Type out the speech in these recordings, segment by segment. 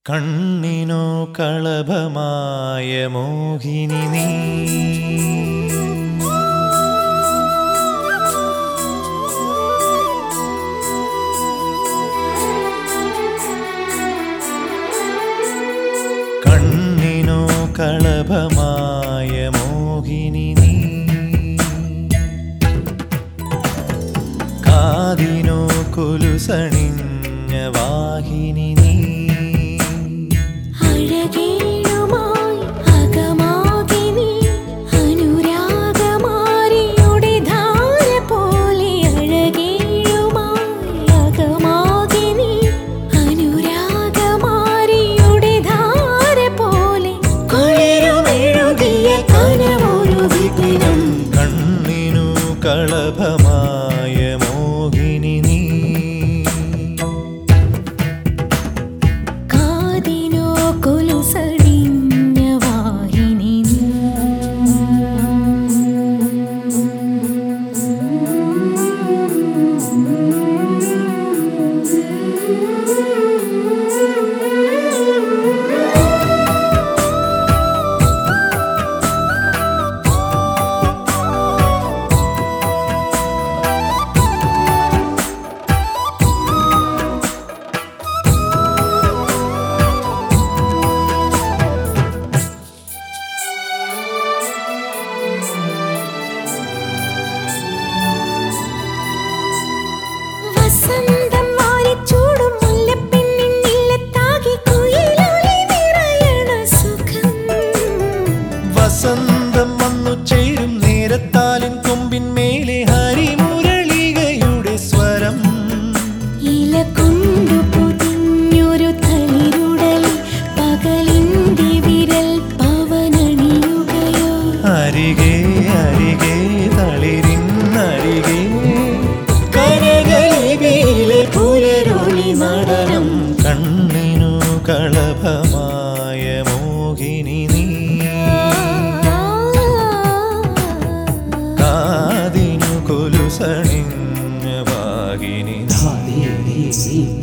കണ്ണിനോ കളഭമായ മോഹിനി നീ കണ്ണിനോ കളഭമായ മോഹിനി നീ കാതിനോ കൊലുസണിഞ്ഞ വാഹിനി നീ അഴകേഴുമായി അകമാകെ നീ അനുരാഗമാരിയുടെ ധാര പോലെ അഴകേഴുമായി അകമാകെ നീ അനുരാഗമാരിയുടെ ധാര പോലെ കുളിരുമെഴുകിയ കനവൊരു വിപിനം കണ്ണിനു കളഭമായ മോഹിനി നീ കാതിനോ കൊലുസടിഞ്ഞ വാഹിനി വസന്തം വാരിച്ചൂടും മുല്ലപ്പെണ്ണിൻ ഇല്ലത്താകെ കുയിലൊലി നിറയണ സുഖം വസന്തം വന്നു ചേരും നേരത്താലിൻ കൊമ്പിൻ മേലെ ഹരിമുരളികയുടെ സ്വരം ഇല കൊണ്ടു പൊതിഞ്ഞൊരു തളിരുടലിൽ പകലിന്റെ വിരൽ പവനണിയുകയോ അരികെ അരികെ തളിരിന്നരികെ കനകലിപിയിലെ പുലരൊളി നടനം കണ്ണിനു കളഭമായ മോഹിനി നീ കാതിനു കൊലുസണിഞ്ഞ വാഹിനി നീ.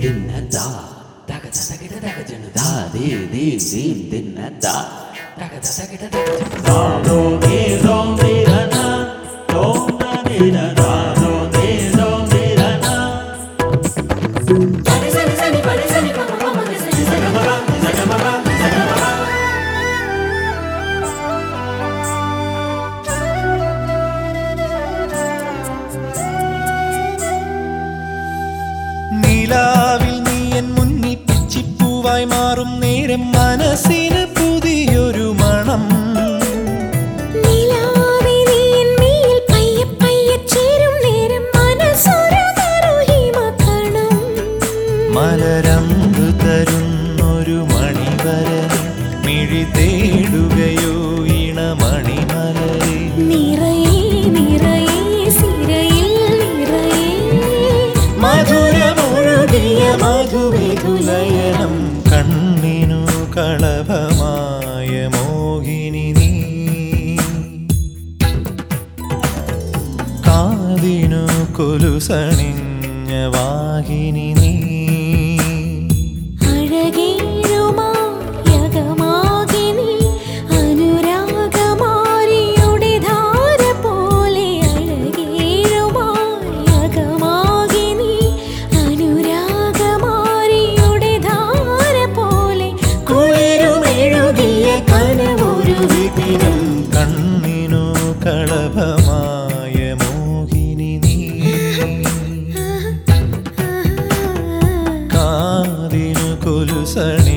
നിലാവിൽ നീ എൻ മുന്നിൽ പിച്ചിപ്പൂവായി മാറും നേരം മനസ്സിന് പുതിയൊരു മണം നിലാവേ നീ എന്നിൽ പയ്യെ പയ്യെ ചേരും നേരം മനസ്സൊരു മറുഹിമക്കണം മലരമ്പ് തരുന്നൊരു മണിവരനെ മിഴി തേടുകയോ ഇണമണിമലരെ നിറയെ നിറയെ സിരയിൽ നിറയെ മധുരമൊഴുകിയ മധുവിധുലയനം കണ്ണിനു കളഭമായ മോഹിനി നീ കാതിനു കൊലുസണിഞ്ഞ വാഹിനി നീ അഴകേഴുമായകമാകെ നീ അനുരാഗമാരിയുടെ ധാര പോലെ അഴകേഴുമായകമാകെ നീ അനുരാഗമാരിയുടെ ധാര പോലെ കുളിരുമെഴുകിയ കനവൊരു വിപിനം കണ്ണിനു കളഭമായ മോഹിനി നീ കാതിനു കൊലുസണി